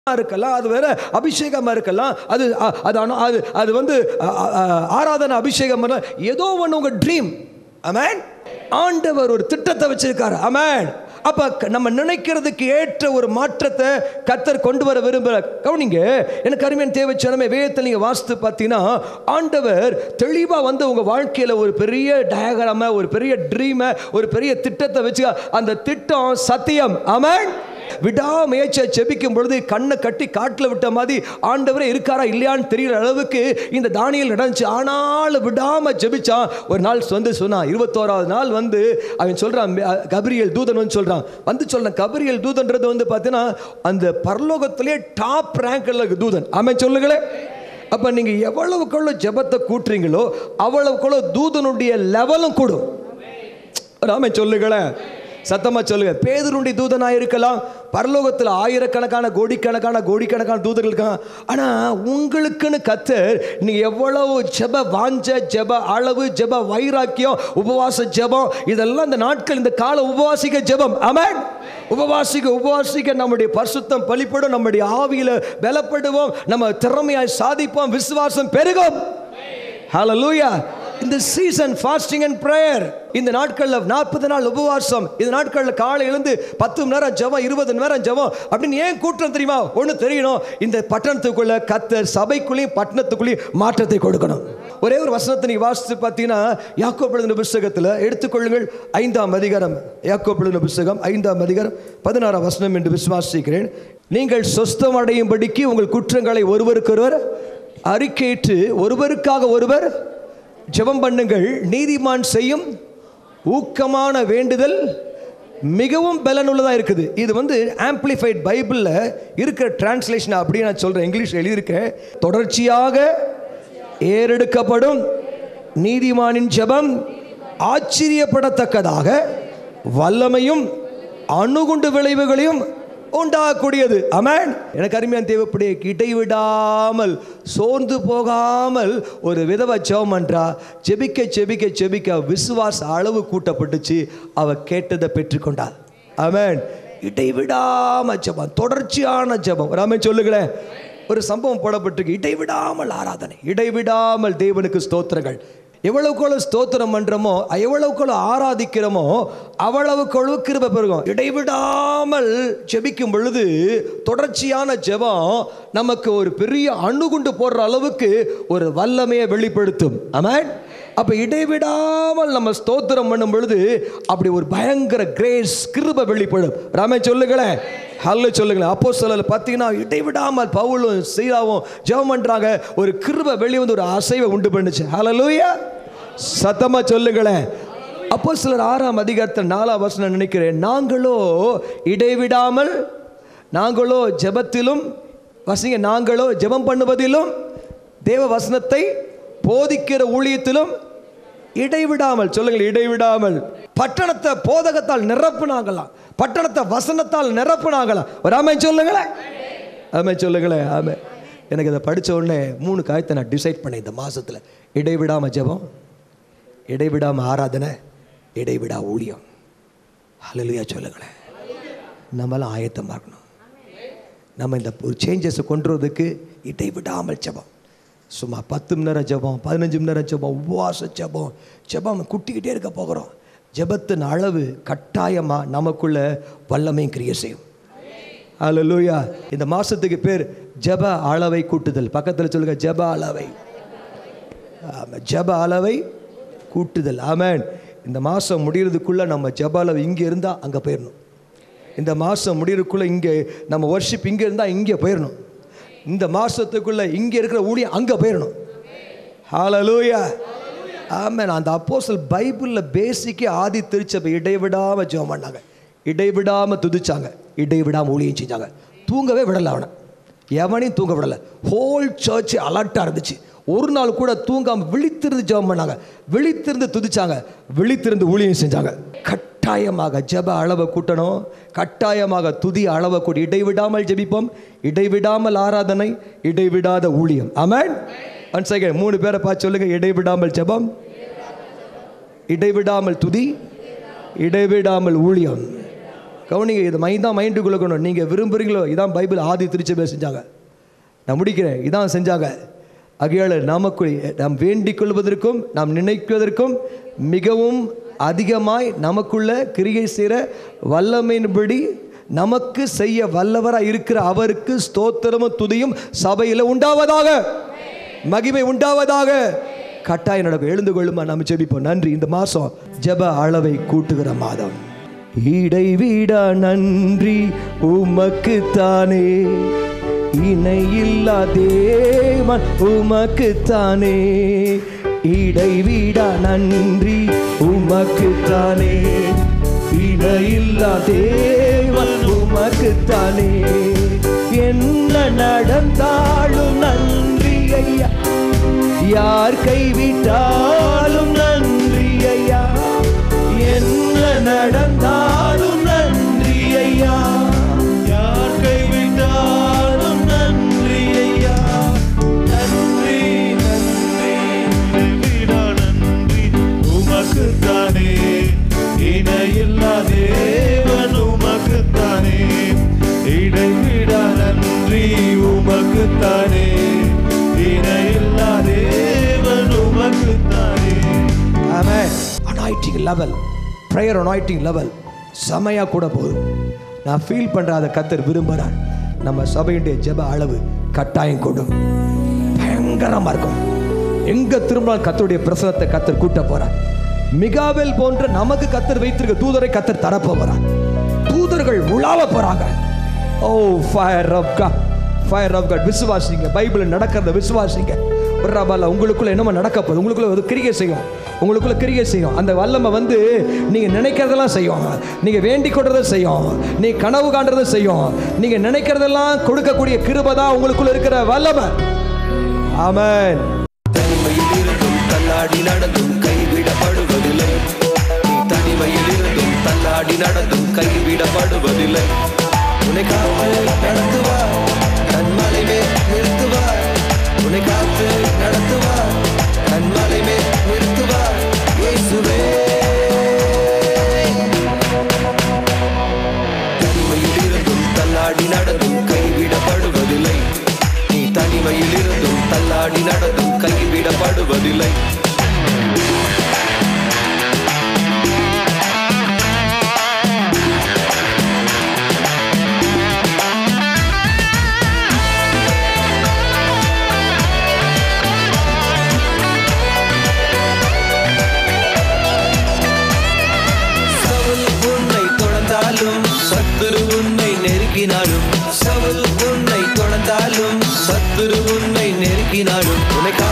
இருக்கலாம் அது வேற அபிஷேகமா இருக்கலாம் அது அ- அது அனு- அது அது வந்து அ- அ- அ- ஆராதனை அபிஷேகம் பண்ணலாம். ஏதோ ஒன்று உங்க ட்ரீம் அமேன் ஆண்டவர் ஒரு திட்டத்தை வச்சிருக்காரு அமேன் அப்ப க- நம்ம நினைக்கிறதுக்கு ஏற்ற ஒரு மாற்றத்தை கத்தர் கொண்டு வர விரும்புற கவனிங்க எனக்கு அருமையான தேவைச்சனமே வேதத்தில் நீங்க வாசித்து பார்த்தீங்கன்னா ஆண்டவர் தெளிவா வந்து உங்க வாழ்க்கையில ஒரு பெரிய டயக்ராம ஒரு பெரிய ட்ரீமை ஒரு பெரிய திட்டத்தை வச்சு அந்த திட்டம் சத்தியம் அமேன் விடாமுயற்சியை ஜெபிக்கும் பொழுது கண்ணை கட்டி காட்டில் விட்ட மாதிரி ஆண்டவரே இருக்காரா இல்லையான்னு தெரியற அளவுக்கு இந்த தானியல் நடந்துச்சு ஆனாலும் விடாம ஜெபிச்சான் ஒரு நாள் வந்து சொன்னான் இருபத்தோராவது நாள் வந்து அவன் சொல்றான் மே- கபிரியல் தூதன் வந்து சொல்றான் வந்து சொல்றான் கபிரியல் தூதன்றது வந்து பார்த்தீங்கன்னா அந்த பரலோகத்திலே டாப் ரேங்க்ல தூதன் அவன் சொல்லுங்களேன் அப்ப நீங்க எவ்வளவுக்குள்ள ஜெபத்தை கூட்டுறீங்களோ அவ்வளவுக்குள்ள தூதனுடைய லெவலும் கூடும் ராமே சொல்லுங்களேன் சத்தமா சொல்லுங்க பேதருடைய தூதனாக இருக்கலாம் பரலோகத்தில் ஆயிரக்கணக்கான கோடிக்கணக்கான கோடிக்கணக்கான தூதர்கள் இருக்காங்க ஆனா உங்களுக்குன்னு கத்தர் நீங்க எவ்வளவு ஜெப வாஞ்ச ஜெப அளவு ஜெப வைராக்கியம் உபவாச ஜெபம் இதெல்லாம் இந்த நாட்கள் இந்த கால உபவாசிக்க ஜெபம் ஆமென் உபவாசிக்க உபவாசிக்க நம்முடைய பரிசுத்தம் பலிப்படும் நம்முடைய ஆவியில பலப்படுவோம் நம்ம திறமையாய் சாதிப்போம் விசுவாசம் பெருகும் ஹalleluya இந்த சீசன் ஃபாஸ்டிங் அண்ட் ப்ரேயர் இந்த நாட்களில் நாற்பது நாள் உபவாசம் இந்த நாட்களில் காலை எழுந்து பத்து மணி நேரம் ஜெபம் இருபது மணி நேரம் ஜெபம் அப்படின்னு ஏன் கூட்டம் தெரியுமா ஒன்று தெரியணும் இந்த பட்டணத்துக்குள்ள கத்தர் சபைக்குள்ளேயும் பட்டணத்துக்குள்ளேயும் மாற்றத்தை கொடுக்கணும் ஒரே ஒரு வசனத்தை நீ வாசித்து பார்த்தீங்கன்னா யாக்கோபழுதின புஸ்தகத்தில் எடுத்துக்கொள்ளுங்கள் ஐந்தாம் அதிகாரம் யாக்கோபழுதின புஸ்தகம் ஐந்தாம் அதிகாரம் பதினாறாம் வசனம் என்று விசுவாசிக்கிறேன் நீங்கள் சொஸ்தம் அடையும்படிக்கு உங்கள் குற்றங்களை ஒருவருக்கொருவர் அறிக்கையிட்டு ஒருவருக்காக ஒருவர் ஜெபம் பண்ணுங்கள் நீதிமான் செய்யும் ஊக்கமான வேண்டுதல் மிகவும் பலனுள்ளதாக இருக்குது இது வந்து ஆம்பிளிஃபைட் பைபிளில் இருக்கிற டிரான்ஸ்லேஷன் அப்படி நான் சொல்கிறேன் இங்கிலீஷ் எழுதியிருக்கேன் தொடர்ச்சியாக ஏறெடுக்கப்படும் நீதிமானின் ஜெபம் ஆச்சரியப்படத்தக்கதாக வல்லமையும் அணுகுண்டு விளைவுகளையும் உண்டாகக்கூடியது அமேன் எனக்கு அருமையான தேவைப்படிய இடைவிடாமல் சோர்ந்து போகாமல் ஒரு விதவை ஜெபம் பண்றா ஜெபிக்க ஜெபிக்க ஜெபிக்க விசுவாச அளவு கூட்டப்பட்டுச்சு அவ கேட்டதை பெற்றுக்கொண்டாள் அமேன் இடைவிடாம ஜெபம் தொடர்ச்சியான ஜெபம் ராமே சொல்லுங்களேன் ஒரு சம்பவம் போடப்பட்டிருக்கு இடைவிடாமல் ஆராதனை இடைவிடாமல் தேவனுக்கு ஸ்தோத்திரங்கள் எவ்வளவுக்குள்ள ஸ்தோத்திரம் பண்றோமோ எவ்வளவுக்குள்ள ஆராதிக்கிறோமோ அவ்வளவுக்குள்ள கிருபை பெருகும் இடைவிடாமல் ஜெபிக்கும் பொழுது தொடர்ச்சியான ஜெபம் நமக்கு ஒரு பெரிய அணுகுண்டு போடுற அளவுக்கு ஒரு வல்லமையை வெளிப்படுத்தும் ஆமென் அப்ப இடைவிடாமல் நம்ம ஸ்தோத்திரம் பண்ணும் பொழுது அப்படி ஒரு பயங்கர கிரேஸ் கிருபை வெளிப்படும் ராமே சொல்லுங்களேன் ஹல்ல சொல்லுங்களேன் அப்போ சிலர் பார்த்தீங்கன்னா இடைவிடாமல் பவுலும் சீலாவும் ஜெபம் பண்றாங்க ஒரு கிருபை வெளியே வந்து ஒரு அசைவை உண்டு பண்ணுச்சு ஹalleluya சத்தமா சொல்லுங்களேன் அப்போ சிலர் ஆறாம் அதிகாரத்தில் நாலாம் வசனம் நினைக்கிறேன் நாங்களோ இடைவிடாமல் நாங்களோ ஜெபத்திலும் வசிங்க நாங்களோ ஜெபம் பண்ணுவதிலும் தேவ வசனத்தை போதிக்கிற ஊழியத்திலும் இடைவிடாமல் சொல்லுங்கள் இடைவிடாமல் பட்டணத்தை போதகத்தால் நிரப்புனாங்களாம் பட்டணத்தை வசனத்தால் நிரப்புனாங்களாம் ஒரு ஆமை சொல்லுங்களேன் ஆமை சொல்லுங்களேன் ஆமை எனக்கு இதை படிச்ச உடனே மூணு காயத்தை நான் டிசைட் பண்ணேன் இந்த மாசத்துல இடைவிடாம ஜெபம் இடைவிடாம ஆராதனை இடைவிடா ஊழியம் ஹalleluya சொல்லுங்களேன் நம்மளாம் ஆயத்தமாக இருக்கணும் நம்ம இந்த ஒரு சேஞ்சஸை கொண்டு வரதுக்கு இடைவிடாமல் ஜெபம் சும்மா பத்து மணி நேரம் ஜெபம் பதினஞ்சு மணி நேரம் ஜெபம் உபவாச ஜெபம் ஜெபம் குட்டிக்கிட்டே இருக்க போகிறோம் ஜெபத்தின் அளவு கட்டாயமாக நமக்குள்ள வல்லமையும் கிரிய செய்யும் ஹalleluya இந்த மாசத்துக்கு பேர் ஜெப அளவை கூட்டுதல் பக்கத்தில் சொல்லுங்க ஜெப அளவை ஆமா, ஜெப அளவை கூட்டுதல் ஆமென் இந்த மாதம் முடியறதுக்குள்ள நம்ம ஜெப அளவு இங்கே இருந்தால் அங்கே போயிடணும் இந்த மாதம் முடியறதுக்குள்ள இங்கே நம்ம வர்ஷிப் இங்கே இருந்தால் இங்கே போயிடணும் இந்த மாதத்துக்குள்ள இங்கே இருக்கிற ஊழியம் அங்கே போயிடணும் ஹalleluya ஆமென் அந்த அப்போஸ்தல் பைபிளில் பேசிக்கே ஆதி திருச்சபை இடைவிடாமல் ஜெபம் பண்ணாங்க இடைவிடாமல் துதிச்சாங்க இடைவிடாமல் ஊழியம் செஞ்சாங்க தூங்கவே விடலை அவனை எவனையும் தூங்க விடலை ஹோல் சர்ச் அலர்ட்டாக இருந்துச்சு ஒரு நாள் கூட தூங்காம விழித்திருந்து ஜெபம் பண்ணாங்க விழித்திருந்து துதிச்சாங்க விழித்திருந்து ஊழியம் செஞ்சாங்க கட்டாயமாக ஜெப அளவை கூட்டணும் கட்டாயமாக துதி அளவை கூட்டி இடைவிடாமல் ஜெபிப்போம் இடைவிடாமல் ஆராதனை இடைவிடாத ஊழியம் ஆமென் ஒன் செகண்ட் மூணு பேரை பார்த்து சொல்லுங்க இடைவிடாமல் ஜெபம் இடைவிடாமல் துதி இடைவிடாமல் ஊழியம் கவனிங்க இது மைண்ட் தான் மைண்டுக்குள்ளே கொண்டு நீங்கள் விரும்புகிறீங்களோ இதான் பைபிள் ஆதி திருச்சபை செஞ்சாங்க நான் முடிக்கிறேன் இதான் செஞ்சாங்க ஆகையால் நமக்கு நாம் வேண்டிக் கொள்வதற்கும் நாம் நினைப்பதற்கும் மிகவும் அதிகமாய் நமக்குள்ள கிரியை செய்கிற வல்லமையின்படி நமக்கு செய்ய வல்லவராக இருக்கிற அவருக்கு ஸ்தோத்திரமும் துதியும் சபையில் உண்டாவதாக மகிமை உண்டாவதாக கட்டாயம் நடக்கும் எழுந்து கொள்ளுமா நம்ம ஜெபிப்போம் நன்றி இந்த மாதம் ஜெப அளவை கூட்டுகிற மாதம் இடைவிடா நன்றி உமக்கு தானே இணையில்லா தேவன் உமக்கு தானே இடைவிடா நன்றி உமக்கு தானே இணையில்லா தேவன் உமக்கு தானே என்ன நடந்தாலும் நன்றி ஐயா யார் கைவிட்டாலும் நன்றி ஐயா என்ன நடந்தாலும் நன்றி ஐயா யார் கைவிட்டாலும் நன்றி ஐயா நன்றி நன்றி விடா நன்றி உமக்குத்தானே இணையில்லா தேவன் உமக்குத்தானே இடைவிடா நன்றி உமக்குத்தானே இணையில்லா தேவன் உமக்குத்தானே ஆமென் anointing level prayer anointing level செமையாக கூட போதும் நான் ஃபீல் பண்ணுற அதை கத்தர் விரும்புகிறார் நம்ம சபையுடைய ஜெப அளவு கட்டாயம் கொடும் பயங்கரமாக இருக்கும் எங்கே திரும்பினாலும் கத்தருடைய பிரசனத்தை கத்தர் கூட்ட போகிறார் மிகாவேல் போன்ற நமக்கு கத்தர் வைத்திருக்க தூதரை கத்தர் தரப்ப போகிறார் தூதர்கள் உலாவ போகிறாங்க oh fire of God fire of God விசுவாசிங்க பைபிள் நடக்கிறத விசுவாசிங்க பிரபால உங்களுக்குள்ள என்னமோ நடக்க போகுது உங்களுக்குள்ள ஒரு கிரிகை செய்யும் உங்களுக்குள்ள கிரிகை செய்யும் அந்த வல்லமை வந்து நீங்க நினைக்கிறதெல்லாம் செய்யும் நீங்க வேண்டிக் கொள்றதை செய்யும் நீ கனவு காண்றதை செய்யும் நீங்க நினைக்கிறதெல்லாம் கொடுக்கக்கூடிய கிருபை தான் உங்களுக்குள்ள இருக்கிற வல்லமை ஆமென் தனிமையில் இருந்தும் தள்ளாடி நடந்தும் கைவிடப்படுவதில்லை நீ தனிமையில் இருந்தும் தள்ளாடி நடந்தும் கைவிடப்படுவதில்லை உன்னை காத்து நடத்துவார் தன் மலைமே நிறுத்துவார் உன்னை காத்து நடத்துவார் தன் மலைமே நிறுத்துவார் இயேசுவே தனிமையில் இருந்தும் தள்ளாடி நடந்தும் கைவிடப்படுவதில்லை நீ தனிமையில் இருந்தும் தள்ளாடி நடந்தும் கைவிடப்படுவதில்லை சவுல் உன்னை தொடர்ந்தாலும் சத்துரு உன்னை நெருக்கினாலும் சவுல் உன்னை தொடர்ந்தாலும் சத்துரு உன்னை நெருக்கினாலும் உன்னை கா